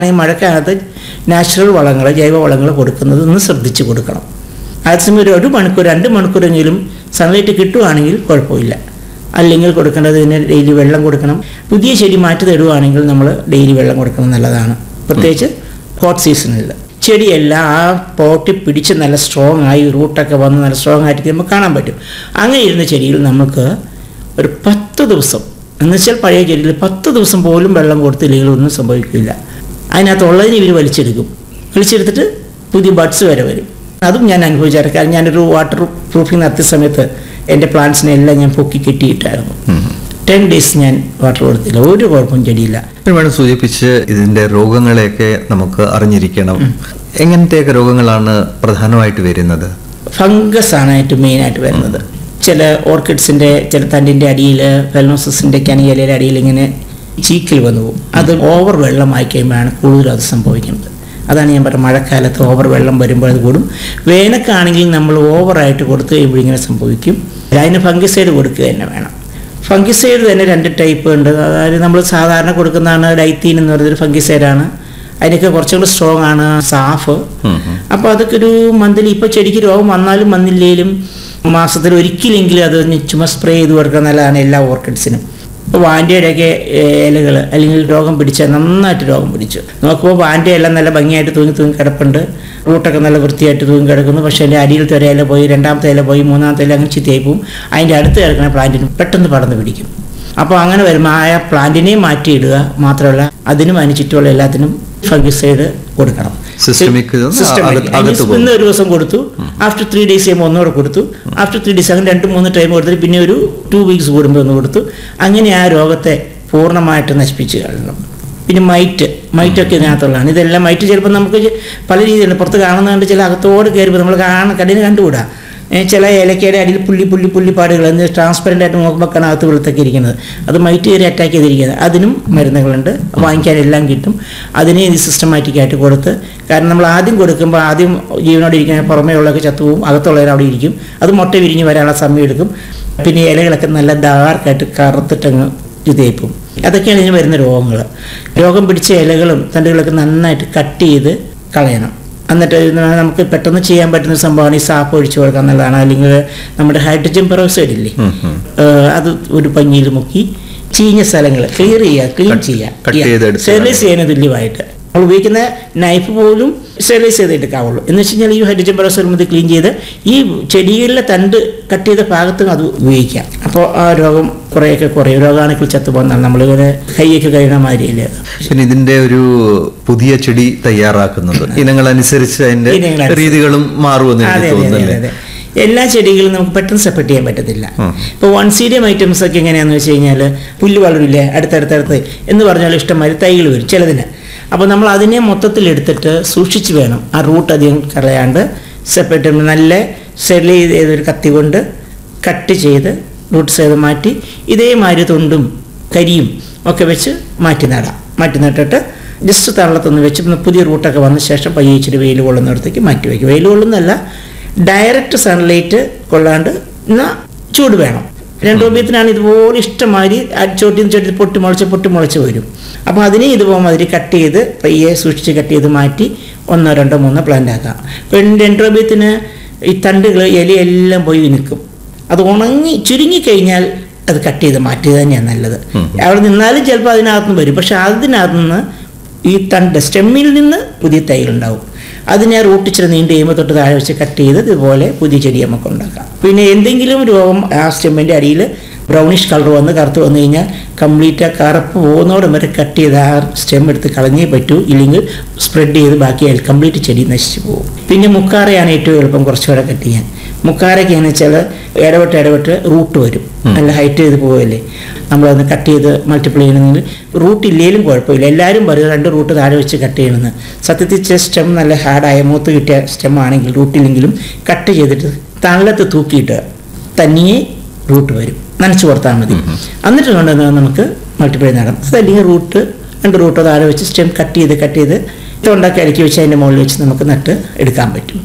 ഈ മഴക്കാലത്ത് നാച്ചുറൽ വളങ്ങൾ ജൈവ വളങ്ങൾ കൊടുക്കുന്നത് ഒന്ന് ശ്രദ്ധിച്ച് കൊടുക്കണം അതേസമയം ഒരു ഒരു മണിക്കൂർ രണ്ട് മണിക്കൂറെങ്കിലും സൺലൈറ്റ് കിട്ടുവാണെങ്കിൽ കുഴപ്പമില്ല അല്ലെങ്കിൽ കൊടുക്കേണ്ടത് ഇതിന് ഡെയിലി വെള്ളം കൊടുക്കണം പുതിയ ചെടി മാറ്റി തരുവാണെങ്കിൽ നമ്മൾ ഡെയിലി വെള്ളം കൊടുക്കണം നല്ലതാണ് പ്രത്യേകിച്ച് ഹോട്ട് സീസണിൽ ചെടിയെല്ലാം ആ പോട്ടി പിടിച്ച് നല്ല സ്ട്രോങ് ആയി റൂട്ടൊക്കെ വന്ന് നല്ല സ്ട്രോങ് ആയിട്ട് നമുക്ക് കാണാൻ പറ്റും അങ്ങനെ ഇരുന്ന ചെടിയിൽ നമുക്ക് ഒരു പത്ത് ദിവസം എന്നുവെച്ചാൽ പഴയ ചെടിയിൽ പത്ത് ദിവസം പോലും വെള്ളം കൊടുത്തില്ലെങ്കിൽ ഒന്നും സംഭവിക്കില്ല അതിനകത്തുള്ളതിന് ഇവർ വലിച്ചെടുക്കും വലിച്ചെടുത്തിട്ട് പുതിയ ബഡ്സ് വരെ വരും അതും ഞാൻ അനുഭവിച്ചായിരുന്നു കാരണം ഞാനൊരു വാട്ടർ പ്രൂഫിംഗ് നടത്തിയ സമയത്ത് എൻ്റെ പ്ലാന്റ്സിനെ എല്ലാം ഞാൻ പൊക്കി കെട്ടിയിട്ടായിരുന്നു ടെൻ ഡേയ്സ് ഞാൻ വാട്ടർ കൊടുത്തില്ല ഒരു കുഴപ്പവും ചെടിയില്ല പിന്നെ വേണം സൂചിപ്പിച്ച് ഇതിന്റെ രോഗങ്ങളെയൊക്കെ നമുക്ക് അറിഞ്ഞിരിക്കണം എങ്ങനത്തെയൊക്കെ രോഗങ്ങളാണ് പ്രധാനമായിട്ട് വരുന്നത് ഫംഗസ് ആണ് ഏറ്റവും മെയിനായിട്ട് വരുന്നത് ചില ഓർക്കിഡ്സിൻ്റെ ചില തണ്ടിൻ്റെ അടിയിൽ ഫെലോസിസിൻ്റെ ഒക്കെയാണ് ഇലയുടെ അടിയിൽ ഇങ്ങനെ ചീക്കിൽ വന്നു പോകും അത് ഓവർ വെള്ളമായി കഴിയുമ്പോഴാണ് കൂടുതലും അത് സംഭവിക്കുന്നത് അതാണ് ഞാൻ പറഞ്ഞത് മഴക്കാലത്ത് ഓവർ വെള്ളം വരുമ്പോൾ അത് കൂടും വേനൽക്കാണെങ്കിൽ നമ്മൾ ഓവറായിട്ട് കൊടുത്തു കഴിയുമ്പോൾ ഇങ്ങനെ സംഭവിക്കും അതിന് ഫംഗിസൈഡ് കൊടുക്കുക തന്നെ വേണം ഫംഗിസൈഡ് തന്നെ രണ്ട് ടൈപ്പ് ഉണ്ട് അതായത് നമ്മൾ സാധാരണ കൊടുക്കുന്നതാണ് ഡൈത്തീൻ എന്ന് പറയുന്നൊരു ഫംഗിസൈഡാണ് അതിനൊക്കെ കുറച്ചും കൂടി സ്ട്രോങ് ആണ് സാഫ് അപ്പോൾ അതൊക്കെ ഒരു മന്തിൽ ഇപ്പോൾ ചെടിക്ക് രോഗം വന്നാലും വന്നില്ലെങ്കിലും മാസത്തിൽ ഒരിക്കലെങ്കിലും അത് ഒന്ന് ചുമ്മാ സ്പ്രേ ചെയ്ത് കൊടുക്കുക നല്ലതാണ് എല്ലാ ഓർക്കിഡ്സിനും ഇപ്പോൾ വാൻഡയുടെയൊക്കെ ഇലകൾ അല്ലെങ്കിൽ രോഗം പിടിച്ച നന്നായിട്ട് രോഗം പിടിച്ചു നോക്കുമ്പോൾ വാൻഡ എല്ലാം നല്ല ഭംഗിയായിട്ട് തൂങ്ങി തൂങ്ങി കിടപ്പുണ്ട് റൂട്ടൊക്കെ നല്ല വൃത്തിയായിട്ട് തൂങ്ങി കിടക്കുന്നു പക്ഷേ അതിൻ്റെ അടിയിലത്തെ ഒരു ഇല പോയി രണ്ടാമത്തെ ഇല പോയി മൂന്നാമത്തെ ഇല അങ്ങ് ചിത്തയായി പോവും അതിൻ്റെ അടുത്ത് കിടക്കുന്ന പ്ലാന്റിന് പെട്ടെന്ന് പടർന്ന് പിടിക്കും അപ്പോൾ അങ്ങനെ വരുമ്പോൾ ആ പ്ലാന്റിനെയും മാറ്റിയിടുക മാത്രമല്ല അതിനും അതിന് ചുറ്റുമുള്ള എല്ലാത്തിനും ഫംഗിസൈഡ് കൊടുക്കണം Systemic ഇത് Systemic. അകത്ത് അകത്ത് ഇന്ന് പോകും. ഒരു ദിവസം കൊടുത്തു ആഫ്റ്റർ ത്രീ ഡേയ്സ് ചെയ്യുമ്പോൾ ഒന്നുകൂടെ കൊടുത്തു ആഫ്റ്റർ ത്രീ ഡേയ്സ് അങ്ങനെ രണ്ട് മൂന്ന് ടൈം കൊടുത്തിട്ട് പിന്നെ ഒരു ടു വീക്സ് കൂടുമ്പോൾ ഒന്ന് കൊടുത്തു അങ്ങനെ ആ രോഗത്തെ പൂർണ്ണമായിട്ട് നശിപ്പിച്ച് കളയണം പിന്നെ മൈറ്റ് മൈറ്റൊക്കെ ഇതിനകത്തുള്ളതാണ് ഇതെല്ലാം മൈറ്റ് ചിലപ്പോൾ നമുക്ക് പല രീതിയിലുണ്ട് പുറത്ത് കാണുന്നതുകൊണ്ട് ചില അകത്തോട് കയറിപ്പോൾ നമ്മൾ കാണാൻ കണ്ണിന് കണ്ടുകൂടാ ഏ, ചില ഏലക്കയുടെ അടിയിൽ പുള്ളി പുള്ളി പുള്ളിപ്പാടുകൾ എന്ന് ട്രാൻസ്പെറൻ്റ് ആയിട്ട് നോക്കുമ്പോൾ കാണാൻ അകത്ത് വെളുത്തൊക്കെ ഇരിക്കുന്നത് അത് മൈറ്റ് കയറി അറ്റാക്ക് ചെയ്തിരിക്കുന്നത് അതിനും മരുന്നുകളുണ്ട് വാങ്ങിക്കാൻ എല്ലാം കിട്ടും അതിനെ ഇത് സിസ്റ്റമാറ്റിക് ആയിട്ട് കൊടുത്ത് കാരണം നമ്മൾ ആദ്യം കൊടുക്കുമ്പോൾ ആദ്യം ജീവനോടെ ഇരിക്കുന്ന പുറമേ ഉള്ളതൊക്കെ ചത്തുപോകും അകത്തുള്ളവർ അവിടെ ഇരിക്കും അത് മുട്ട വിരിഞ്ഞ് വരാനുള്ള സമയം എടുക്കും പിന്നെ ഇലകളൊക്കെ നല്ല ഡാർക്കായിട്ട് കറുത്തിട്ടങ്ങ് ഇതേപ്പും അതൊക്കെയാണ് ഇതിന് വരുന്ന രോഗങ്ങൾ രോഗം പിടിച്ച ഇലകളും തണ്ടുകളൊക്കെ നന്നായിട്ട് കട്ട് ചെയ്ത് കളയണം എന്നിട്ട് ഇത് നമുക്ക് പെട്ടെന്ന് ചെയ്യാൻ പറ്റുന്ന ഒരു സംഭവമാണ് ഈ സാപ്പ് ഒഴിച്ചു കൊടുക്കുക എന്നുള്ളതാണ് അല്ലെങ്കിൽ നമ്മുടെ ഹൈഡ്രജൻ പെറോക്സൈഡ് ഇല്ലേ ഏഹ് അത് ഒരു പഞ്ഞിയിൽ മുക്കി ചീഞ്ഞ സ്ഥലങ്ങൾ ക്ലിയർ ചെയ്യുക ക്ലീൻ Cut- cut ചെയ്യുക ചെയ്തെടുത്ത് സ്റ്റെറിലൈസ് ചെയ്യുന്ന തുല്യമായിട്ട് നമ്മൾ ഉപയോഗിക്കുന്ന നൈഫ് പോലും സ്റ്റെറിലൈസ് ചെയ്ത് എടുക്കാവുള്ളൂ എന്ന് വെച്ച് കഴിഞ്ഞാൽ ഈ ഹൈഡ്രജൻ പെറോക്സൈഡ് മുതൽ ക്ലീൻ ചെയ്ത് ഈ ചെടികളിലെ തണ്ട് കട്ട് ചെയ്ത ഭാഗത്തും അത് ഉപയോഗിക്കാം അപ്പോൾ ആ രോഗം കുറേയൊക്കെ കുറയും രോഗാണുക്കൾ ചത്തുപോകുന്നതാണ് നമ്മളിങ്ങനെ കൈയൊക്കെ കഴിയണ മാതിരിയില്ലേ പിന്നെ ഇതിന്റെ ഒരു പുതിയ ചെടി തയ്യാറാക്കുന്നത് ഇനങ്ങൾ അനുസരിച്ച് അതിന്റെ ഇനങ്ങളനുസരിച്ച്. രീതികളും മാറുമെന്ന് അതെ എനിക്ക് അതെ അതെ തോന്നുന്നല്ലേ അതെ എല്ലാ ചെടികളും നമുക്ക് പെട്ടെന്ന് സെപ്പറേറ്റ് ചെയ്യാൻ പറ്റത്തില്ല ഇപ്പോൾ വൺ സീഡിയം ഐറ്റംസ് ഒക്കെ എങ്ങനെയാണെന്ന് വെച്ച് കഴിഞ്ഞാൽ പുല്ല് വളരില്ലേ അടുത്തടുത്തടുത്ത് എന്ന് പറഞ്ഞാൽ ഇഷ്ടംമാതിരി തൈകൾ വരും ചിലതിന് അപ്പോൾ നമ്മൾ അതിനെ മൊത്തത്തിൽ എടുത്തിട്ട് സൂക്ഷിച്ച് വേണം ആ റൂട്ട് അധികം കളയാണ്ട് സെപ്പറേറ്റ് നല്ല സ്റ്റെറിലൈസ് ചെയ്തൊരു കത്തി കൊണ്ട് കട്ട് ചെയ്ത് റൂട്ട്സ് ചെയ്ത് മാറ്റി ഇതേമാതിരി തൊണ്ടും കരിയും ഒക്കെ വെച്ച് മാറ്റി നടാം മാറ്റി നട്ടിട്ട് ജസ്റ്റ് തള്ളത്തൊന്ന് വെച്ച് പിന്നെ പുതിയ റൂട്ടൊക്കെ വന്ന ശേഷം പയ്യെ ഇച്ചിരി വെയിൽ കൊള്ളുന്നിടത്തേക്ക് മാറ്റി വയ്ക്കും വെയിൽ കൊള്ളുന്നല്ല ഡയറക്റ്റ് സൺലൈറ്റ് കൊള്ളാണ്ട് എന്നാൽ ചൂട് വേണം രണ്ടോപ്യത്തിനാണ് ഇതുപോലെ ഇഷ്ടമാതിരി ചോട്ടി ചോട്ടി പൊട്ടി മുളച്ച് പൊട്ടി മുളച്ച് വരും അപ്പോൾ അതിനെ ഇതുപോലെ മാതിരി കട്ട് ചെയ്ത് പയ്യെ സൂക്ഷിച്ച് കട്ട് ചെയ്ത് മാറ്റി ഒന്നോ രണ്ടോ മൂന്നോ പ്ലാന്റ് ആക്കാം ഇപ്പം രണ്ടോപ്യത്തിന് ഈ തണ്ടുകൾ ഇലയെല്ലാം പോയി നിൽക്കും അത് ഉണങ്ങി ചുരുങ്ങിക്കഴിഞ്ഞാൽ അത് കട്ട് ചെയ്ത് മാറ്റുക തന്നെയാണ് നല്ലത് അവിടെ നിന്നാലും ചിലപ്പോൾ അതിനകത്ത് നിന്ന് വരും പക്ഷെ അതിനകത്ത് നിന്ന് ഈ തണ്ട് സ്റ്റെമ്മിൽ നിന്ന് പുതിയ തൈകളുണ്ടാവും അതിനെ റൂട്ട് ഇച്ചിരി നീണ്ട് കഴിയുമ്പോൾ തൊട്ട് താഴെ വെച്ച് കട്ട് ചെയ്ത് ഇതുപോലെ പുതിയ ചെടി നമുക്ക് ഉണ്ടാക്കാം പിന്നെ എന്തെങ്കിലും രോഗം ആ സ്റ്റെമ്മിൻ്റെ അടിയിൽ ബ്രൗണിഷ് കളർ വന്ന് കറുത്ത് വന്നു കഴിഞ്ഞാൽ കംപ്ലീറ്റ് ആ കറുപ്പ് പോകുന്നോടും വരെ കട്ട് ചെയ്ത് ആ സ്റ്റെം എടുത്ത് കളഞ്ഞേ പറ്റൂ ഇല്ലെങ്കിൽ സ്പ്രെഡ് ചെയ്ത് ബാക്കി കംപ്ലീറ്റ് ചെടി നശിച്ചു പോകും പിന്നെ മുക്കാറയാണ് ഏറ്റവും എളുപ്പം കുറച്ചുകൂടെ കട്ട് ചെയ്യാൻ മുക്കാരൊക്കെ എന്ന് വെച്ചാൽ ഇടവിട്ട് ഇടവിട്ട് റൂട്ട് വരും നല്ല ഹൈറ്റ് ചെയ്ത് പോവല്ലേ നമ്മളതൊന്ന് കട്ട് ചെയ്ത് മൾട്ടിപ്ലൈ ചെയ്യണമെങ്കിൽ റൂട്ട് ഇല്ലെങ്കിലും കുഴപ്പമില്ല എല്ലാവരും പറയും രണ്ട് റൂട്ട് താഴെ വെച്ച് കട്ട് ചെയ്യണമെന്ന് സത്യത്തിൽ സ്റ്റെം നല്ല ഹാർഡായ മൂത്ത് കിട്ടിയ സ്റ്റെം ആണെങ്കിൽ റൂട്ടില്ലെങ്കിലും കട്ട് ചെയ്തിട്ട് തള്ളത്ത് തൂക്കിയിട്ട് തനിയെ റൂട്ട് വരും നനച്ച് കൊടുത്താൽ മതി എന്നിട്ട് കൊണ്ടുവന്ന് നമുക്ക് മൾട്ടിപ്ലൈ നടാം അതല്ലെങ്കിൽ റൂട്ട് രണ്ട് റൂട്ടോ താഴെ വെച്ച് സ്റ്റെം കട്ട് ചെയ്ത് കട്ട് ചെയ്ത് ഉണ്ടാക്കി ഇറക്കി വെച്ച് അതിൻ്റെ മുകളിൽ വെച്ച് നമുക്ക് നട്ട് എടുക്കാൻ പറ്റും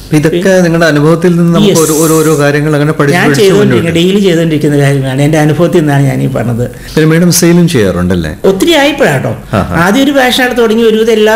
ഇതൊക്കെ നിങ്ങളുടെ അനുഭവത്തിൽ നിന്ന് നമുക്ക് Yes. ഓരോ- ഓരോരോ കാര്യങ്ങൾ അങ്ങനെ പഠിച്ചു ഞാൻ പഠിച്ചു ചെയ്തുകൊണ്ടിരിക്കുന്ന മുന്നോട്ട് ഡെയിലി ചെയ്തുകൊണ്ടിരിക്കുന്ന കാര്യമാണ് എൻ്റെ അനുഭവത്തിൽ നിന്നാണ് ഞാൻ ഈ പറഞ്ഞത് പിന്നെ മേഡം സെയിലും ചെയ്യാറുണ്ടല്ലേ ഒത്തിരി ആയിപ്പോഴാട്ടോ ആഹാ. ആദ്യം ഒരു ഫാഷനായിട്ട് തുടങ്ങി ഒരുവിധം എല്ലാ